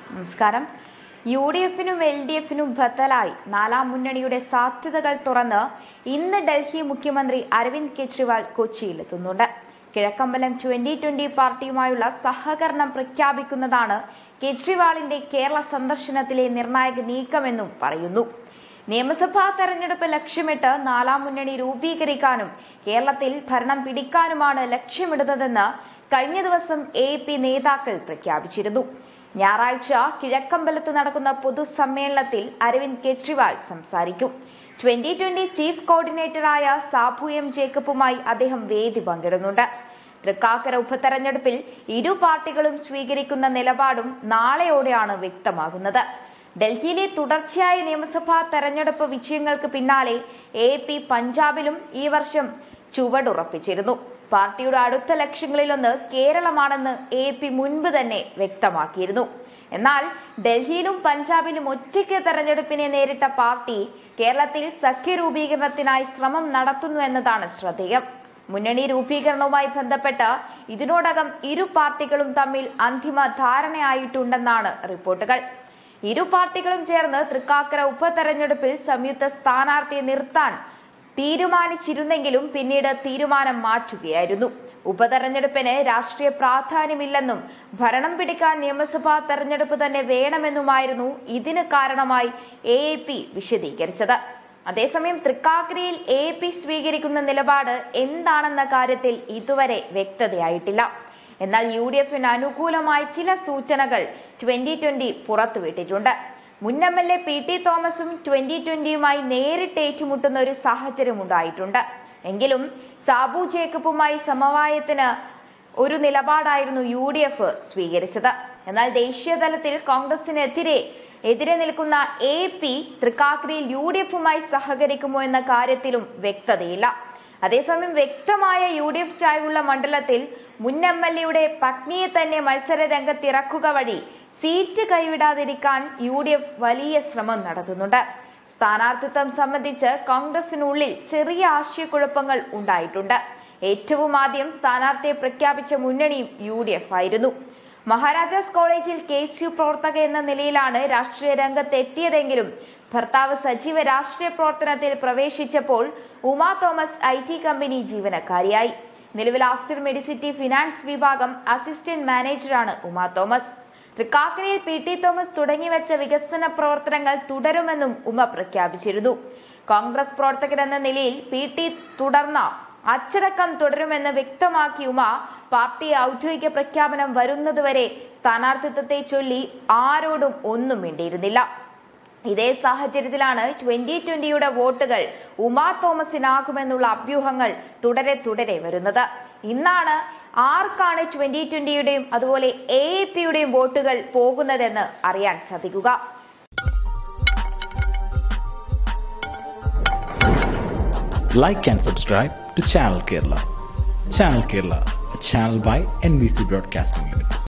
നമസ്കാരം U D എഫിനും L D എഫിനും ബദലായി നാലാം മുന്നണിയുടെ സാധ്യതകൾ തുറന്ന് ഇന്ന് ഡൽഹി മുഖ്യമന്ത്രി അരവിന്ദ് കെജ്രിവാൾ കൊച്ചിയിലെത്തുന്നുണ്ട് കിഴക്കമ്പലം ട്വന്റി ട്വന്റി പാർട്ടിയുമായുള്ള സഹകരണം പ്രഖ്യാപിക്കുന്നതാണ് കെജ്രിവാളിന്റെ കേരള സന്ദർശനത്തിലെ നിർണായക നീക്കമെന്നും പറയുന്നു നിയമസഭാ തെരഞ്ഞെടുപ്പ് ലക്ഷ്യമിട്ട് നാലാം മുന്നണി രൂപീകരിക്കാനും കേരളത്തിൽ ഭരണം പിടിക്കാനുമാണ് ലക്ഷ്യമിടുന്നതെന്ന് കഴിഞ്ഞ ദിവസം എ പി നേതാക്കൾ പ്രഖ്യാപിച്ചിരുന്നു ഞായറാഴ്ച കിഴക്കമ്പലത്ത് നടക്കുന്ന പൊതുസമ്മേളനത്തിൽ അരവിന്ദ് കെജ്രിവാൾ സംസാരിക്കും ട്വന്റി ട്വന്റി ചീഫ് കോർഡിനേറ്ററായ സാബു എം ജേക്കബുമായി അദ്ദേഹം വേദി പങ്കിടുന്നുണ്ട് തൃക്കാക്കര ഉപതെരഞ്ഞെടുപ്പിൽ ഇരു പാർട്ടികളും സ്വീകരിക്കുന്ന നിലപാടും നാളെയോടെയാണ് വ്യക്തമാകുന്നത് ഡൽഹിയിലെ തുടർച്ചയായ നിയമസഭാ തെരഞ്ഞെടുപ്പ് വിജയങ്ങൾക്ക് പിന്നാലെ എ പി പഞ്ചാബിലും ഈ വർഷം ചുവടുറപ്പിച്ചിരുന്നു പാർട്ടിയുടെ അടുത്ത ലക്ഷ്യങ്ങളിലൊന്ന് കേരളമാണെന്ന് എ പി മുൻപ് തന്നെ വ്യക്തമാക്കിയിരുന്നു എന്നാൽ ഡൽഹിയിലും പഞ്ചാബിലും ഒറ്റയ്ക്ക് തെരഞ്ഞെടുപ്പിനെ നേരിട്ട പാർട്ടി കേരളത്തിൽ സഖ്യ രൂപീകരണത്തിനായി ശ്രമം നടത്തുന്നു എന്നതാണ് ശ്രദ്ധേയം മുന്നണി രൂപീകരണവുമായി ബന്ധപ്പെട്ട് ഇതിനോടകം ഇരു പാർട്ടികളും തമ്മിൽ അന്തിമ ധാരണയായിട്ടുണ്ടെന്നാണ് റിപ്പോർട്ടുകൾ ഇരു പാർട്ടികളും ചേർന്ന് തൃക്കാക്കര ഉപതെരഞ്ഞെടുപ്പിൽ സംയുക്ത സ്ഥാനാർത്ഥിയെ നിർത്താൻ തീരുമാനിച്ചിരുന്നെങ്കിലും പിന്നീട് തീരുമാനം മാറ്റുകയായിരുന്നു ഉപതെരഞ്ഞെടുപ്പിന് രാഷ്ട്രീയ പ്രാധാന്യമില്ലെന്നും ഭരണം പിടിക്കാൻ നിയമസഭാ തെരഞ്ഞെടുപ്പ് തന്നെ വേണമെന്നുമായിരുന്നു ഇതിന് കാരണമായി എ പി വിശദീകരിച്ചത് അതേസമയം തൃക്കാക്കരയിൽ എ പി സ്വീകരിക്കുന്ന നിലപാട് എന്താണെന്ന കാര്യത്തിൽ ഇതുവരെ വ്യക്തതയായിട്ടില്ല എന്നാൽ യു ഡി എഫിന് അനുകൂലമായ ചില സൂചനകൾ ട്വന്റി ട്വന്റി പുറത്തുവിട്ടിട്ടുണ്ട് മുൻ M L A P T തോമസും ട്വന്റി ട്വന്റിയുമായി നേരിട്ട് ഏറ്റുമുട്ടുന്ന ഒരു സാഹചര്യം ഉണ്ടായിട്ടുണ്ട് എങ്കിലും സാബു ജേക്കബുമായി സമവായത്തിന് ഒരു നിലപാടായിരുന്നു യു ഡി എഫ് സ്വീകരിച്ചത് എന്നാൽ ദേശീയ തലത്തിൽ കോൺഗ്രസിനെതിരെ എതിരെ നിൽക്കുന്ന എ പി തൃക്കാക്കരയിൽ യു ഡി എഫുമായി സഹകരിക്കുമോ എന്ന കാര്യത്തിലും വ്യക്തതയില്ല അതേസമയം വ്യക്തമായ യു ഡി എഫ് ചായ്വുള്ള മണ്ഡലത്തിൽ മുൻ എം എൽ എയുടെ പത്നിയെ തന്നെ മത്സര രംഗത്തിറക്കുക വഴി സീറ്റ് കൈവിടാതിരിക്കാൻ യു ഡി എഫ് വലിയ ശ്രമം നടത്തുന്നുണ്ട് സ്ഥാനാർത്ഥിത്വം സംബന്ധിച്ച് കോൺഗ്രസിനുള്ളിൽ ചെറിയ ആശയക്കുഴപ്പങ്ങൾ ഉണ്ടായിട്ടുണ്ട് ഏറ്റവും ആദ്യം സ്ഥാനാർത്ഥിയെ പ്രഖ്യാപിച്ച മുന്നണിയും യു ഡി എഫ് ആയിരുന്നു മഹാരാജാസ് കോളേജിൽ കെ എസ് യു പ്രവർത്തക എന്ന നിലയിലാണ് രാഷ്ട്രീയ രംഗത്ത് എത്തിയതെങ്കിലും ഭർത്താവ് സജീവ രാഷ്ട്രീയ പ്രവർത്തനത്തിൽ പ്രവേശിച്ചപ്പോൾ Uma Thomas I T company ജീവനക്കാരിയായി നിലവിൽ ആസ്റ്റർ മെഡിസിറ്റി ഫിനാൻസ് വിഭാഗം അസിസ്റ്റന്റ് മാനേജറാണ് ഉമാ തോമസ് തൃക്കാക്കരയിൽ പി ടി തോമസ് തുടങ്ങിവെച്ച വികസന പ്രവർത്തനങ്ങൾ തുടരുമെന്നും ഉമ പ്രഖ്യാപിച്ചിരുന്നു കോൺഗ്രസ് പ്രവർത്തകരെന്ന നിലയിൽ പി ടി തുടർന്ന അച്ചടക്കം തുടരുമെന്ന് വ്യക്തമാക്കി ഉമ പാർട്ടി ഔദ്യോഗിക പ്രഖ്യാപനം വരുന്നതുവരെ സ്ഥാനാർത്ഥിത്വത്തെ ചൊല്ലി ആരോടും ഒന്നും മിണ്ടിയിരുന്നില്ല ഇതേ സാഹചര്യത്തിലാണ് ട്വന്റി ട്വന്റിയുടെ വോട്ടുകൾ ഉമാ തോമസിനാകുമെന്നുള്ള അഭ്യൂഹങ്ങൾ തുടരെ തുടരെ വരുന്നത് ഇന്നാണ് ആർക്കാണ് ട്വന്റി ട്വന്റിയുടെയും അതുപോലെ എ പിയുടെയും വോട്ടുകൾ പോകുന്നതെന്ന് അറിയാൻ സാധിക്കുക like and subscribe to Channel Kerala. Channel Kerala, a channel by NBC Broadcasting Limited.